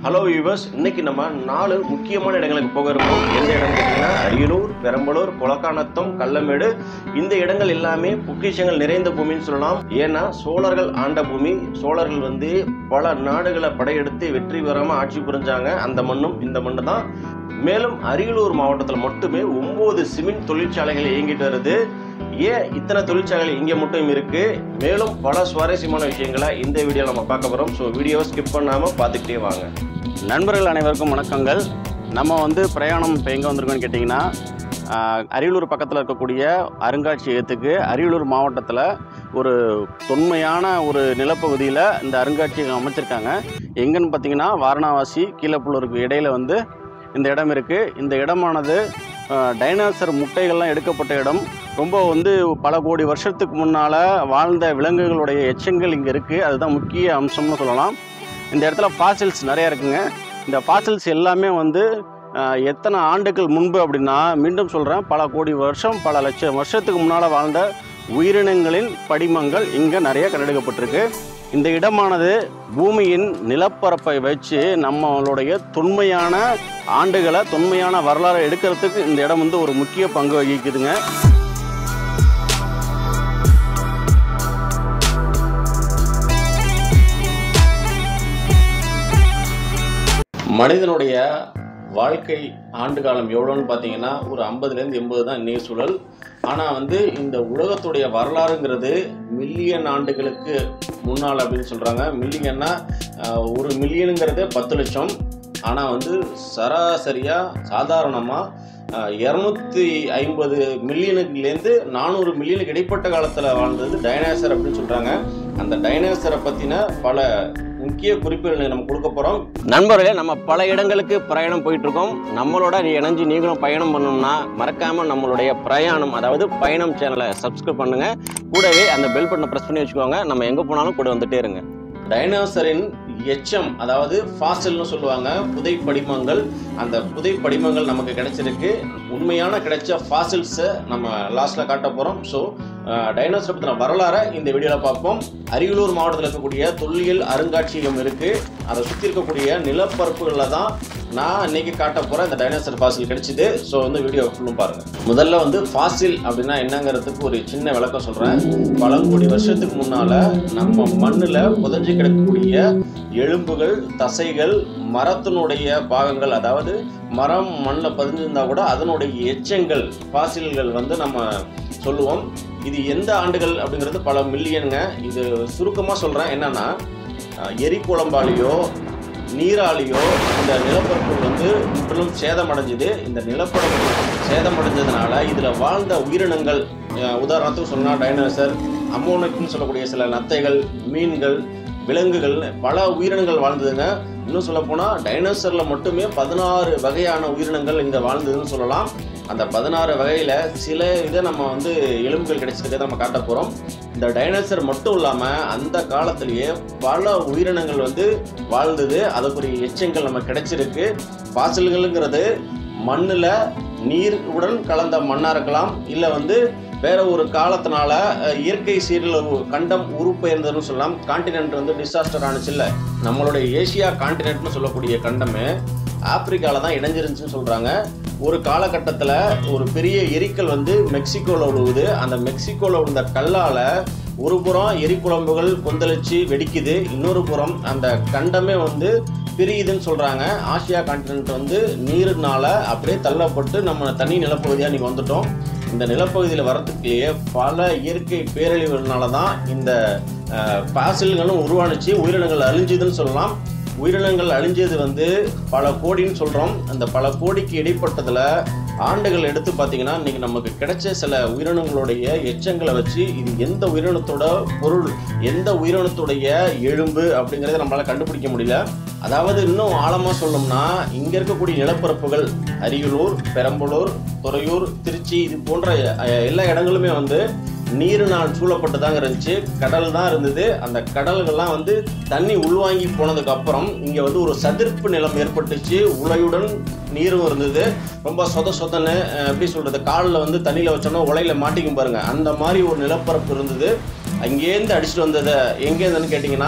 hello viewers இன்னைக்கு நம்ம நாலு முக்கியமான இடங்களுக்கு போக இருக்கோம் எந்த இடம் கேட்டீங்கன்னா அரியலூர் பெரம்பலூர் கொலக்கானத்தம் கள்ளமேடு இந்த இடங்கள் எல்லாமே பொக்கிஷங்கள் நிறைந்த பூமின்னு சொல்லலாம் ஏன்னா சோழர்கள் ஆண்ட பூமி சோழர்கள் வந்து பல நாடுகளை படையெடுத்து வெற்றி பெறாம ஆட்சி புரிஞ்சாங்க அந்த மண்ணும் இந்த மண்ணு தான் மேலும் அரியலூர் மாவட்டத்தில் மட்டுமே ஒன்பது சிமெண்ட் தொழிற்சாலைகள் இயங்கிட்டு வருது ஏன் இத்தனை தொழிற்சாலைகள் இங்கே மட்டும் இருக்கு மேலும் பல சுவாரஸ்யமான விஷயங்களை இந்த வீடியோவில் நம்ம பார்க்க போகிறோம் ஸோ வீடியோவை ஸ்கிப் பண்ணாமல் பார்த்துக்கிட்டே வாங்க நண்பர்கள் அனைவருக்கும் வணக்கங்கள் நம்ம வந்து பிரயாணம் இப்போ எங்கே வந்திருக்கோம்னு கேட்டிங்கன்னா ஆஹ், அரியலூர் பக்கத்தில் இருக்கக்கூடிய அருங்காட்சியகத்துக்கு அரியலூர் மாவட்டத்தில் ஒரு தொன்மையான ஒரு நிலப்பகுதியில் இந்த அருங்காட்சியகம் அமைச்சிருக்காங்க எங்கன்னு பார்த்தீங்கன்னா வாரணாவாசி கீழப்புள்ளூருக்கு இடையில வந்து இந்த இடம் இருக்குது இந்த இடமானது ஆஹ், டைனாசர் முட்டைகள்லாம் எடுக்கப்பட்ட இடம் ரொம்ப வந்து பல கோடி வருஷத்துக்கு முன்னால் வாழ்ந்த விலங்குகளுடைய எச்சங்கள் இங்கே இருக்குது அதுதான் முக்கிய அம்சம்னு சொல்லலாம் இந்த இடத்துல ஃபாசில்ஸ் நிறைய இருக்குங்க இந்த ஃபாசில்ஸ் எல்லாமே வந்து ஆஹ், எத்தனை ஆண்டுகள் முன்பு அப்படின்னா மீண்டும் சொல்கிறேன் பல கோடி வருஷம் பல லட்சம் வருஷத்துக்கு முன்னால் வாழ்ந்த உயிரினங்களின் படிமங்கள் இங்கே நிறைய கண்டெடுக்கப்பட்டிருக்கு இந்த இடமானது பூமியின் நிலப்பரப்பை வச்சு நம்மளுடைய தொன்மையான ஆண்டுகளை தொன்மையான வரலாறு எடுக்கிறதுக்கு இந்த இடம் வந்து ஒரு முக்கிய பங்கு வகிக்குதுங்க மனிதனுடைய வாழ்க்கை ஆண்டு காலம் எவ்வளோன்னு பார்த்தீங்கன்னா ஒரு ஐம்பதுலேருந்து எண்பது தான் இன்னைய சூழல் ஆனால் வந்து இந்த உலகத்துடைய வரலாறுங்கிறது மில்லியன் ஆண்டுகளுக்கு முன்னால் அப்படின்னு சொல்கிறாங்க மில்லியன்னா ஆஹ், ஒரு மில்லியனுங்கிறது பத்து லட்சம் ஆனால் வந்து சராசரியாக சாதாரணமாக இரநூத்தி ஐம்பது மில்லியனுக்குலேருந்து நானூறு மில்லியனுக்கு இடைப்பட்ட காலத்தில் வாழ்ந்தது டைனாசர் அப்படின்னு சொல்கிறாங்க அந்த டைனாசரை பற்றின பல முக்கிய குறிப்புகளை நம்ம கொடுக்க போகிறோம் நண்பர்களே நம்ம பல இடங்களுக்கு பிரயாணம் போயிட்டு இருக்கோம் நம்மளோட இணைஞ்சு நீங்களும் பயணம் பண்ணணும்னா மறக்காம நம்மளுடைய பிரயாணம் அதாவது பயணம் சேனலை சப்ஸ்கிரைப் பண்ணுங்க கூடவே அந்த பெல் பட்டனை ப்ரெஸ் பண்ணி வச்சுக்கோங்க நம்ம எங்க போனாலும் கூட வந்துட்டே இருங்க டைனோசரின் எச்சம் அதாவது ஃபாசில்னு சொல்லுவாங்க புதை படிமங்கள் அந்த புதை படிமங்கள் நமக்கு கிடைச்சிருக்கு உண்மையான கிடைச்ச ஃபாசில்ஸை நம்ம லாஸ்ட்ல காட்ட போறோம் ஸோ டைனோசர் பற்றின வரலாறை இந்த வீடியோவில் பார்ப்போம் அரியலூர் மாவட்டத்தில் இருக்கக்கூடிய தொல்லியல் அருங்காட்சியகம் இருக்கு அதை சுற்றி இருக்கக்கூடிய நிலப்பரப்புகளில் தான் நான் இன்னைக்கு காட்ட போகிறேன் இந்த டைனோசர் ஃபாசில் கிடைச்சிது ஸோ வந்து வீடியோ ஃபுல்லும் பாருங்க முதல்ல வந்து ஃபாசில் அப்படின்னா என்னங்கிறதுக்கு ஒரு சின்ன விளக்கம் சொல்கிறேன் பல கோடி வருஷத்துக்கு முன்னால நம்ம மண்ணில் புதைஞ்சு கிடக்கக்கூடிய எலும்புகள் தசைகள் மரத்தினுடைய பாகங்கள் அதாவது மரம் மண்ணில் பதிஞ்சிருந்தா கூட அதனுடைய எச்சங்கள் ஃபாசில்கள் வந்து நம்ம சொல்லுவோம் இது எந்த ஆண்டுகள் அப்படிங்கிறது பல மில்லியனுங்க இது சுருக்கமாக சொல்கிறேன் என்னன்னா அஹ், எரிக்குழம்பாலேயோ நீராலேயோ இந்த நிலப்பரப்பு வந்து முற்றிலும் சேதமடைஞ்சுது இந்த நிலப்பரப்பு சேதமடைஞ்சதுனால இதில் வாழ்ந்த உயிரினங்கள் அஹ், உதாரணத்துக்கு சொன்னால் டைனோசர் அம்மோனிக்னு சொல்லக்கூடிய சில நத்தைகள் மீன்கள் விலங்குகள் பல உயிரினங்கள் வாழ்ந்ததுங்க இன்னும் சொல்ல போனால் டைனோசரில் மட்டுமே பதினாறு வகையான உயிரினங்கள் இங்கே வாழ்ந்ததுன்னு சொல்லலாம் அந்த பதினாறு வகையில் சில இதை நம்ம வந்து எலும்புகள் கிடைச்சிருக்கதை நம்ம காட்ட போகிறோம் இந்த டைனோசர் மட்டும் இல்லாமல் அந்த காலத்திலேயே பல உயிரினங்கள் வந்து வாழ்ந்தது அதுக்குரிய எச்சங்கள் நம்ம கிடைச்சிருக்கு பாசல்களுங்கிறது மண்ணில் நீர் உடன் கலந்த மண்ணாக இருக்கலாம் இல்லை வந்து வேற ஒரு காலத்தினால அஹ், இயற்கை சீரழிவு கண்டம் உருப்பெயர்ந்ததுன்னு சொல்லலாம் காண்டினென்ட் வந்து டிசாஸ்டர் ஆனுச்சு இல்லை நம்மளுடைய ஏசியா காண்டினென்ட்னு சொல்லக்கூடிய கண்டமே ஆப்பிரிக்கால தான் இணைஞ்சிருந்துச்சுன்னு சொல்றாங்க ஒரு காலகட்டத்தில் ஒரு பெரிய எரிக்கல் வந்து மெக்சிகோவில் விழுவுது அந்த மெக்சிகோவில் விழுந்த கல்லால் ஒரு புறம் எரிக்குழம்புகள் கொந்தளிச்சு வெடிக்குது இன்னொரு புறம் அந்த கண்டமே வந்து பிரியுதுன்னு சொல்கிறாங்க ஆசியா காண்டினென்ட் வந்து நீருனால அப்படியே தள்ளப்பட்டு நம்ம தனி நிலப்பகுதியாக இன்னைக்கு வந்துட்டோம் இந்த நிலப்பகுதியில் வரத்துக்குள்ளேயே பல இயற்கை பேரழிவுகள்னால தான் இந்த பாசில்களும் உருவானுச்சு உயிரினங்கள் அழிஞ்சுதுன்னு சொல்லலாம் உயிரினங்கள் அழிஞ்சது வந்து பல கோடின்னு சொல்கிறோம் அந்த பல கோடிக்கு இடைப்பட்டதில் ஆண்டுகள் எடுத்து பார்த்தீங்கன்னா இன்னைக்கு நமக்கு கிடைச்ச சில உயிரினங்களுடைய எச்சங்களை வச்சு இது எந்த உயிரினத்தோட பொருள் எந்த உயிரினத்துடைய எலும்பு அப்படிங்கிறத நம்மளால கண்டுபிடிக்க முடியல அதாவது இன்னும் ஆழமாக சொல்லணும்னா இங்கே இருக்கக்கூடிய நிலப்பரப்புகள் அரியலூர் பெரம்பலூர் துறையூர் திருச்சி இது போன்ற அஹ், எல்லா இடங்களுமே வந்து நீரினால் சூழப்பட்டு தாங்க இருந்துச்சு கடல் தான் இருந்தது அந்த கடல்கள்லாம் வந்து தண்ணி உள்வாங்கி போனதுக்கு அப்புறம் இங்கே வந்து ஒரு சதிர்ப்பு நிலம் ஏற்பட்டுச்சு உலையுடன் நீரும் இருந்தது ரொம்ப சொத சொதன்னு அஹ், எப்படி சொல்றது காலில் வந்து தண்ணியில் வச்சோன்னா உலையில மாட்டிக்கும் பாருங்க அந்த மாதிரி ஒரு நிலப்பரப்பு இருந்தது அங்கேருந்து அடிச்சுட்டு வந்ததை எங்கேருந்துன்னு கேட்டிங்கன்னா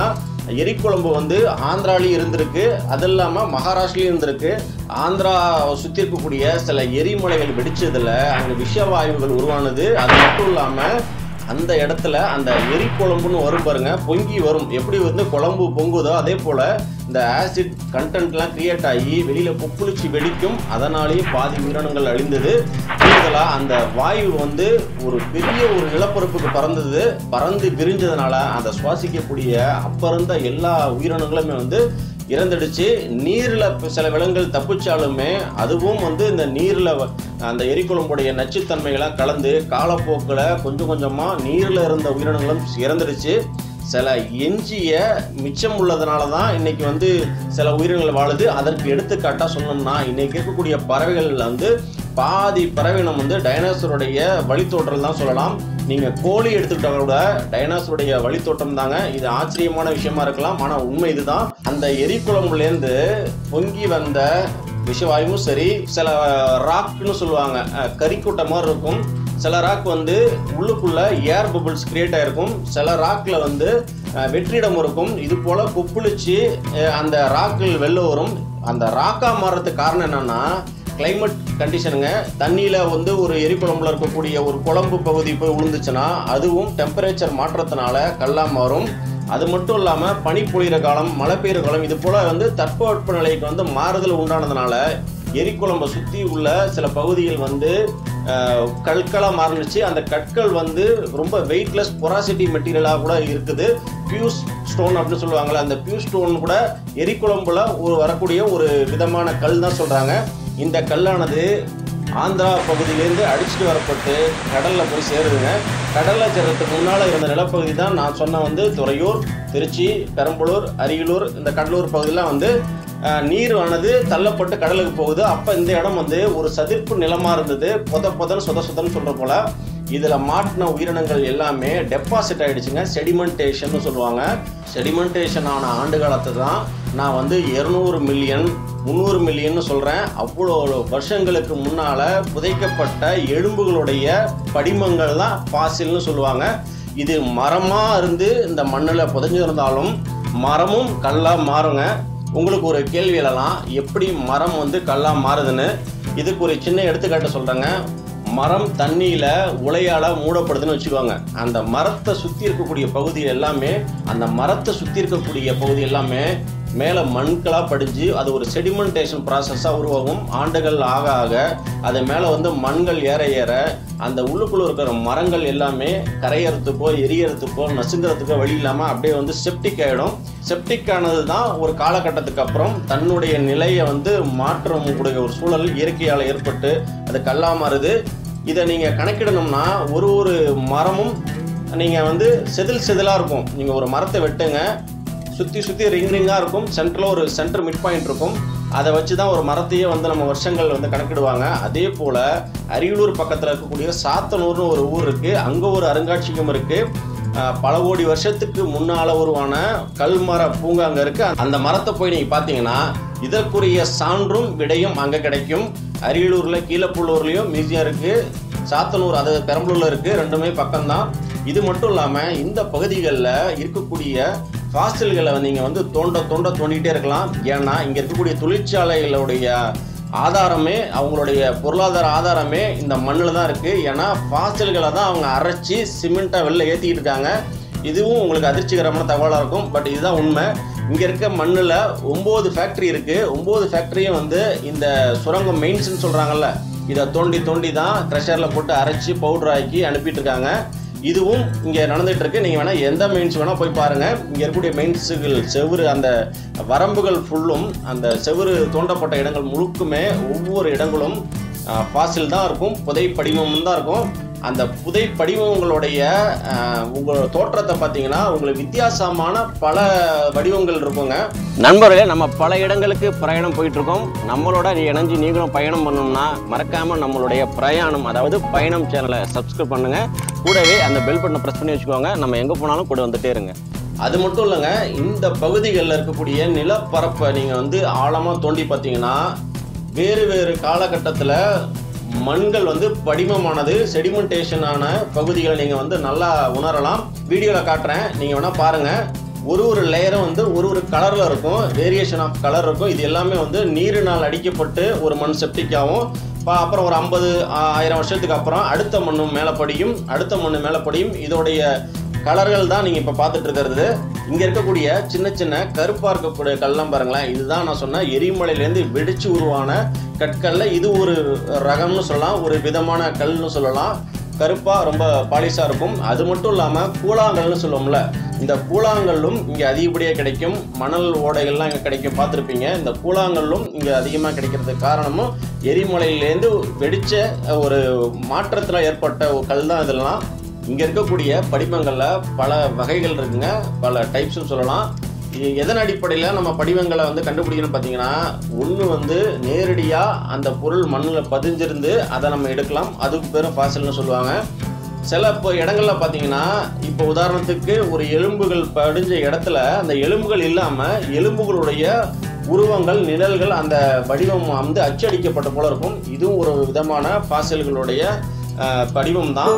எரிக்குழம்பு வந்து ஆந்திராலையும் இருந்திருக்கு அது இல்லாமல் மகாராஷ்டிரலையும் இருந்திருக்கு ஆந்திரா சுற்றி இருக்கக்கூடிய சில எரிமலைகள் வெடிச்சதுல அங்கே விஷவாயுகள் உருவானது அது மட்டும் இல்லாமல் அந்த இடத்துல அந்த எரி குழம்புன்னு வரும் பாருங்க பொங்கி வரும் எப்படி வந்து குழம்பு பொங்குதோ அதே போல இந்த ஆசிட் கண்டென்ட்லாம் கிரியேட் ஆகி வெளியில கொப்புளிச்சு வெடிக்கும் அதனாலேயும் பாதி உயிரினங்கள் அழிந்தது கூடுதலா அந்த வாயு வந்து ஒரு பெரிய ஒரு நிலப்பரப்புக்கு பறந்தது பறந்து விரிஞ்சதுனால அந்த சுவாசிக்கக்கூடிய அப்ப இருந்த எல்லா உயிரினங்களுமே வந்து இறந்துடுச்சு நீரில் சில விலங்குகள் தப்பிச்சாலுமே அதுவும் வந்து இந்த நீரில் அந்த எரிக்குழம்புடைய நச்சுத்தன்மைகளாம் கலந்து காலப்போக்கில் கொஞ்சம் கொஞ்சமாக நீரில் இருந்த உயிரினங்களும் இறந்துடுச்சு சில எஞ்சிய மிச்சம் உள்ளதுனால தான் இன்னைக்கு வந்து சில உயிரினங்கள் வாழுது அதற்கு எடுத்துக்காட்டாக சொன்னோம்னா இன்னைக்கு இருக்கக்கூடிய பறவைகள் வந்து பாதி பறவையினம் வந்து டைனோசருடைய வழித்தோற்றல் தான் சொல்லலாம் நீங்கள் கோழி எடுத்துக்கிட்ட கூட டைனோசருடைய வழித்தோட்டம் தாங்க இது ஆச்சரியமான விஷயமா இருக்கலாம் ஆனால் உண்மை இதுதான் அந்த எரிக்குழம்புலேருந்து பொங்கி வந்த விஷவாயுவும் சரி சில ராக்னு சொல்லுவாங்க அஹ், கரிக்குட்டை மாதிரி இருக்கும் சில ராக் வந்து உள்ளுக்குள்ள ஏர் பபிள்ஸ் கிரியேட் ஆயிருக்கும் சில ராக்ல வந்து அஹ், வெற்றிடம் இருக்கும் இது போல கொப்புளிச்சு அஹ், அந்த ராக்கில் வெளில வரும் அந்த ராக்கா மாறுறதுக்கு காரணம் என்னன்னா கிளைமேட் கண்டிஷனுங்க தண்ணியில் வந்து ஒரு எரிக்குழம்புல இருக்கக்கூடிய ஒரு குழம்பு பகுதி போய் விழுந்துச்சுன்னா அதுவும் டெம்பரேச்சர் மாற்றத்தினால கல்லா மாறும் அது மட்டும் இல்லாமல் பனி பொழிகிற காலம் மழை பெய்யுற காலம் இது போல் வந்து தட்பவெட்ப நிலைக்கு வந்து மாறுதல் உண்டானதுனால எரிக்குழம்பை சுற்றி உள்ள சில பகுதிகள் வந்து அஹ், கற்களா மாறுனுச்சு அந்த கற்கள் வந்து ரொம்ப வெயிட்லெஸ் பொராசிட்டி மெட்டீரியலாக கூட இருக்குது பியூஸ் ஸ்டோன் அப்படின்னு சொல்லுவாங்கல்ல அந்த பியூஸ் ஸ்டோன் கூட எரிக்குழம்புல ஒரு வரக்கூடிய ஒரு விதமான கல் தான் சொல்கிறாங்க இந்த கல்லானது ஆந்திரா பகுதியிலேருந்து அடிச்சுட்டு வரப்பட்டு கடலில் போய் சேருதுங்க கடலில் சேர்றதுக்கு முன்னால் இருந்த நிலப்பகுதி தான் நான் சொன்ன வந்து துறையூர் திருச்சி பெரம்பலூர் அரியலூர் இந்த கடலூர் பகுதியெலாம் வந்து அஹ், நீர் ஆனது தள்ளப்பட்டு கடலுக்கு போகுது அப்போ இந்த இடம் வந்து ஒரு சதிர்ப்பு நிலமாக இருந்தது பொத பொதன்னு சொத சொதன்னு சொல்கிற போல இதில் மாட்டின உயிரினங்கள் எல்லாமே டெபாசிட் ஆயிடுச்சுங்க செடிமெண்டேஷன் சொல்லுவாங்க செடிமெண்டேஷன் ஆன ஆண்டு காலத்தை தான் நான் வந்து இருநூறு மில்லியன் முந்நூறு மில்லியன் சொல்கிறேன் அவ்வளோ வருஷங்களுக்கு முன்னால் புதைக்கப்பட்ட எலும்புகளுடைய படிமங்கள் தான் பாசில்னு சொல்லுவாங்க இது மரமாக இருந்து இந்த மண்ணில் புதைஞ்சிருந்தாலும் மரமும் கல்லாக மாறுங்க உங்களுக்கு ஒரு கேள்வி எழலாம் எப்படி மரம் வந்து கல்லாக மாறுதுன்னு இதுக்கு ஒரு சின்ன எடுத்துக்காட்டு சொல்கிறேங்க மரம் தண்ணியில் உலையால் மூடப்படுதுன்னு வச்சுக்கோங்க அந்த மரத்தை சுற்றி இருக்கக்கூடிய பகுதி எல்லாமே அந்த மரத்தை சுற்றி இருக்கக்கூடிய பகுதி எல்லாமே மேலே மண்களாக படிஞ்சு அது ஒரு செடிமெண்டேஷன் ப்ராசஸாக உருவாகும் ஆண்டுகள் ஆக ஆக அது மேலே வந்து மண்கள் ஏற ஏற அந்த உள்ளுக்குள்ள இருக்கிற மரங்கள் எல்லாமே கரையறதுக்கோ எரியறதுக்கோ நசுங்கிறதுக்கோ வழி இல்லாமல் அப்படியே வந்து செப்டிக் ஆகிடும் செப்டிக் ஆனது தான் ஒரு காலகட்டத்துக்கு அப்புறம் தன்னுடைய நிலையை வந்து மாற்றம் கூடிய ஒரு சூழல் இயற்கையால் ஏற்பட்டு அது கல்லா மாறுது இதை நீங்கள் கணக்கிடணும்னா ஒரு ஒரு மரமும் நீங்கள் வந்து செதில் செதிலாக இருக்கும் நீங்கள் ஒரு மரத்தை வெட்டுங்க சுற்றி சுற்றி ரிங் ரிங்காக இருக்கும் சென்டரில் ஒரு சென்டர் மிட் பாயிண்ட் இருக்கும் அதை வச்சு தான் ஒரு மரத்தையே வந்து நம்ம வருஷங்கள் வந்து கணக்கிடுவாங்க அதே போல் அரியலூர் பக்கத்தில் இருக்கக்கூடிய சாத்தனூர்னு ஒரு ஊர் இருக்குது அங்கே ஒரு அருங்காட்சியகம் இருக்குது அஹ் பல கோடி வருஷத்துக்கு முன்னால உருவான கல்மர பூங்கா அங்கே இருக்கு அந்த மரத்தை போய் நீங்கள் பார்த்தீங்கன்னா இதற்குரிய சான்றும் விடையும் அங்கே கிடைக்கும் அரியலூரில் கீழப்புள்ளூர்லேயும் மியூசியம் இருக்கு சாத்தனூர் அது பெரம்பலூர்ல இருக்கு ரெண்டுமே பக்கம்தான் இது மட்டும் இல்லாமல் இந்த பகுதிகளில் இருக்கக்கூடிய ஃபாசில்களை நீங்கள் வந்து தோண்ட தோண்ட தோண்டிக்கிட்டே இருக்கலாம் ஏன்னா இங்கே இருக்கக்கூடிய தொழிற்சாலைகளுடைய ஆதாரமே அவங்களுடைய பொருளாதார ஆதாரமே இந்த மண்ணில் தான் இருக்குது ஏன்னா ஃபாசில்களை தான் அவங்க அரைச்சி சிமெண்ட்டை வெளில ஏற்றிக்கிட்டு இருக்காங்க இதுவும் உங்களுக்கு அதிர்ச்சிகரமான தகவலாக இருக்கும் பட் இதுதான் உண்மை இங்கே இருக்க மண்ணில் ஒம்பது ஃபேக்ட்ரி இருக்குது ஒம்பது ஃபேக்ட்ரியும் வந்து இந்த சுரங்கம் மெயின்ஸ்னு சொல்கிறாங்கல்ல இதை தோண்டி தோண்டி தான் க்ரெஷரில் போட்டு அரைச்சி பவுடர் ஆக்கி அனுப்பிட்டு இருக்காங்க இதுவும் இங்கே நடந்துட்டு இருக்கு நீங்கள் வேணால் எந்த மெயின்ஸ் வேணால் போய் பாருங்கள் இங்கே இருக்கக்கூடிய மெயின்ஸுகள் செவுரு அந்த வரம்புகள் ஃபுல்லும் அந்த செவுரு தோண்டப்பட்ட இடங்கள் முழுக்குமே ஒவ்வொரு இடங்களும் ஃபாசில் தான் இருக்கும் புதை படிமம் தான் இருக்கும் அந்த புதை படிவங்களுடைய அஹ், உங்களோட தோற்றத்தை பார்த்தீங்கன்னா உங்களுக்கு வித்தியாசமான பல வடிவங்கள் இருக்குங்க நண்பர்களே நம்ம பல இடங்களுக்கு பிரயாணம் போயிட்டு இருக்கோம் நம்மளோட நீ இணைஞ்சு நீங்களும் பயணம் பண்ணணும்னா மறக்காம நம்மளுடைய பிரயாணம் அதாவது பயணம் சேனலை சப்ஸ்கிரைப் பண்ணுங்க கூடவே அந்த பெல் பட்டனை ப்ரெஸ் பண்ணி வச்சுக்கோங்க நம்ம எங்க போனாலும் கூட வந்துட்டே இருங்க அது மட்டும் இல்லைங்க இந்த பகுதிகளில் இருக்கக்கூடிய நிலப்பரப்பை நீங்கள் வந்து ஆழமாக தோண்டி பார்த்தீங்கன்னா வேறு வேறு காலகட்டத்தில் மண்கள் வந்து படிமமானது செடிமெண்டேஷன் ஆன பகுதிகளை நீங்கள் வந்து நல்லா உணரலாம் வீடியோவில் காட்டுறேன் நீங்கள் வேணால் பாருங்கள் ஒரு ஒரு லேயரும் வந்து ஒரு ஒரு கலரில் இருக்கும் வேரியேஷன் ஆஃப் கலர் இருக்கும் இது எல்லாமே வந்து நீரினால் அடிக்கப்பட்டு ஒரு மண் செப்டிக்காகவும் பா- அப்புறம் ஒரு ஐம்பது ஆயிரம் வருஷத்துக்கு அப்புறம் அடுத்த மண்ணு மேலே படியும் அடுத்த மண்ணு மேலே படியும் இதோடைய கலர்கள் தான் நீங்கள் இப்போ பார்த்துட்டு இருக்கிறது இங்கே இருக்கக்கூடிய சின்ன சின்ன கருப்பாக இருக்கக்கூடிய கல்லாம் பாருங்களேன் இதுதான் நான் சொன்ன எரிமலையிலேருந்து வெடிச்சு உருவான கற்கல்ல இது ஒரு ரகம்னு சொல்லலாம் ஒரு விதமான கல்னு சொல்லலாம் கருப்பாக ரொம்ப பாலிஷாக இருக்கும் அது மட்டும் இல்லாமல் கூழாங்கல்னு சொல்லுவோம்ல இந்த கூழாங்கல்லும் இங்கே அதிகப்படியாக கிடைக்கும் மணல் ஓடைகள்லாம் இங்கே கிடைக்கும் பார்த்துருப்பீங்க இந்த கூழாங்கல்லும் இங்கே அதிகமாக கிடைக்கிறதுக்கு காரணமும் எரிமலையிலேருந்து வெடித்த ஒரு மாற்றத்தில் ஏற்பட்ட ஒரு கல் தான் இதெல்லாம் இங்கே இருக்கக்கூடிய படிமங்களில் பல வகைகள் இருக்குங்க பல டைப்ஸ்னு சொல்லலாம் இது எதன் அடிப்படையில் நம்ம படிவங்களை வந்து கண்டுபிடிக்கணும்னு பார்த்தீங்கன்னா ஒன்று வந்து நேரடியாக அந்த பொருள் மண்ணில் பதிஞ்சிருந்து அதை நம்ம எடுக்கலாம் அதுக்கு பேரும் ஃபாசில்னு சொல்லுவாங்க சில இப்போ இடங்கள்ல பார்த்தீங்கன்னா இப்போ உதாரணத்துக்கு ஒரு எலும்புகள் படிஞ்ச இடத்துல அந்த எலும்புகள் இல்லாமல் எலும்புகளுடைய உருவங்கள் நிழல்கள் அந்த வடிவம் வந்து அச்சடிக்கப்பட்ட போல இருக்கும் இதுவும் ஒரு விதமான ஃபாசில்களுடைய படிவம் தான்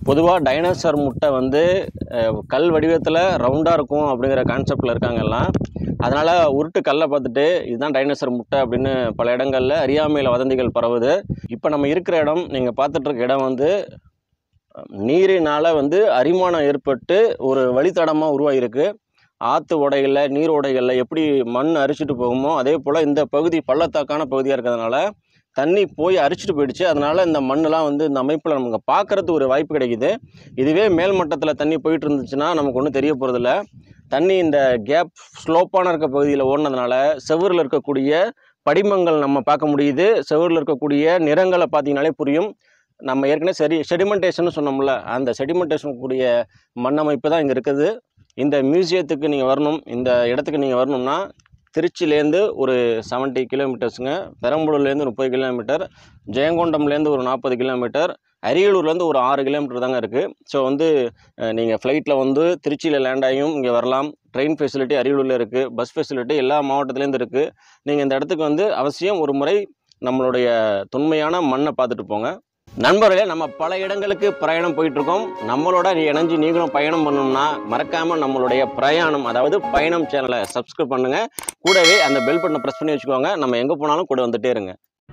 பொதுவாக டைனோசர் முட்டை வந்து அஹ், கல் வடிவத்தில் ரவுண்டாக இருக்கும் அப்படிங்கிற கான்செப்டில் இருக்காங்க எல்லாம் அதனால் உருட்டு கல்லை பார்த்துட்டு இதுதான் டைனோசர் முட்டை அப்படின்னு பல இடங்களில் அறியாமையில் வதந்திகள் பரவுது இப்போ நம்ம இருக்கிற இடம் நீங்கள் பார்த்துட்டு இருக்க இடம் வந்து அஹ், நீரினால் வந்து அரிமானம் ஏற்பட்டு ஒரு வழித்தடமாக உருவாகிருக்கு ஆற்று ஓடைகளில் நீர் ஓடைகளில் எப்படி மண் அரிச்சிட்டு போகுமோ அதே போல் இந்த பகுதி பள்ளத்தாக்கான பகுதியாக இருக்கிறதுனால தண்ணி போய் அரிச்சிட்டு போயிடுச்சு அதனால் இந்த மண்ணெலாம் வந்து இந்த அமைப்பில் நமக்கு பார்க்குறதுக்கு ஒரு வாய்ப்பு கிடைக்குது இதுவே மேல் மட்டத்தில் தண்ணி போயிட்டு இருந்துச்சுன்னா நமக்கு ஒன்றும் தெரிய போகிறதில்ல தண்ணி இந்த கேப் ஸ்லோப்பான இருக்க பகுதியில் ஓடினதுனால செவுரில் இருக்கக்கூடிய படிமங்கள் நம்ம பார்க்க முடியுது செவுரில் இருக்கக்கூடிய நிறங்களை பார்த்தீங்கனாலே புரியும் நம்ம ஏற்கனவே செடி செடிமெண்டேஷன் சொன்னோம்ல அந்த செடிமெண்டேஷன் கூடிய மண் அமைப்பு தான் இங்கே இருக்குது இந்த மியூசியத்துக்கு நீங்கள் வரணும் இந்த இடத்துக்கு நீங்கள் வரணும்னா திருச்சிலேருந்து ஒரு செவன்ட்டி கிலோமீட்டர்ஸுங்க பெரம்பலூர்லேருந்து முப்பது கிலோமீட்டர் ஜெயங்கொண்டம்லேருந்து ஒரு நாற்பது கிலோமீட்டர் அரியலூர்லேருந்து ஒரு ஆறு கிலோமீட்டர் தாங்க இருக்குது ஸோ வந்து நீங்கள் ஃப்ளைட்டில் வந்து திருச்சியில் லேண்ட் ஆகியும் இங்கே வரலாம் ட்ரெயின் ஃபெசிலிட்டி அரியலூரில் இருக்குது பஸ் ஃபெசிலிட்டி எல்லா மாவட்டத்துலேருந்து இருக்குது நீங்கள் இந்த இடத்துக்கு வந்து அவசியம் ஒரு முறை நம்மளுடைய தொன்மையான மண்ணை பார்த்துட்டு போங்க நண்பர்களே நம்ம பல இடங்களுக்கு பிரயாணம் போயிட்டு இருக்கோம் நம்மளோட இணைஞ்சு நீங்களும் பயணம் பண்ணணும்னா மறக்காம நம்மளுடைய பிரயாணம் அதாவது பயணம் சேனலை சப்ஸ்கிரைப் பண்ணுங்க கூடவே அந்த பெல் பட்டனை ப்ரெஸ் பண்ணி வச்சுக்கோங்க நம்ம எங்க போனாலும் கூட வந்துட்டே இருங்க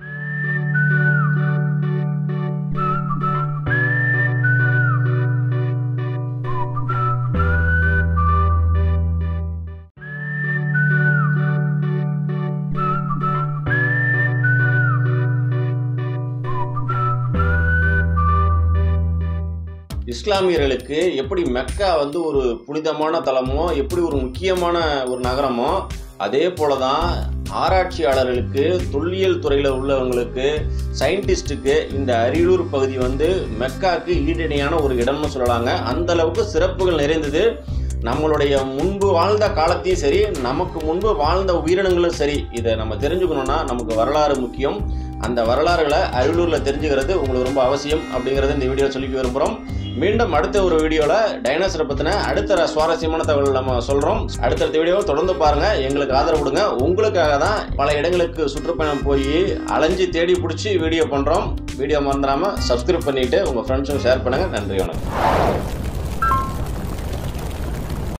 இஸ்லாமியர்களுக்கு எப்படி மெக்கா வந்து ஒரு புனிதமான தலமோ எப்படி ஒரு முக்கியமான ஒரு நகரமோ அதே போல தான் ஆராய்ச்சியாளர்களுக்கு தொல்லியல் துறையில் உள்ளவங்களுக்கு சயின்டிஸ்ட்டுக்கு இந்த அரியலூர் பகுதி வந்து மெக்காக்கு ஈடணையான ஒரு இடம்னு சொல்லலாங்க அந்த அளவுக்கு சிறப்புகள் நிறைந்தது நம்மளுடைய முன்பு வாழ்ந்த காலத்தையும் சரி நமக்கு முன்பு வாழ்ந்த உயிரினங்களும் சரி இதை நம்ம தெரிஞ்சுக்கணும்னா நமக்கு வரலாறு முக்கியம் அந்த வரலாறுகளை அரியலூரில் தெரிஞ்சுக்கிறது உங்களுக்கு ரொம்ப அவசியம் அப்படிங்கிறத இந்த வீடியோ சொல்லிக்க விரும்புகிறோம் மீண்டும் அடுத்த ஒரு வீடியோவில் டைனோசரை பற்றின அடுத்த சுவாரஸ்யமான தகவல் நம்ம சொல்கிறோம் அடுத்தடுத்த வீடியோவை தொடர்ந்து பாருங்கள் எங்களுக்கு ஆதரவு கொடுங்க உங்களுக்காக தான் பல இடங்களுக்கு சுற்றுப்பயணம் போய் அலைஞ்சு தேடி பிடிச்சி வீடியோ பண்ணுறோம் வீடியோ மறந்துடாமல் சப்ஸ்கிரைப் பண்ணிவிட்டு உங்கள் ஃப்ரெண்ட்ஸும் ஷேர் பண்ணுங்கள் நன்றி வணக்கம்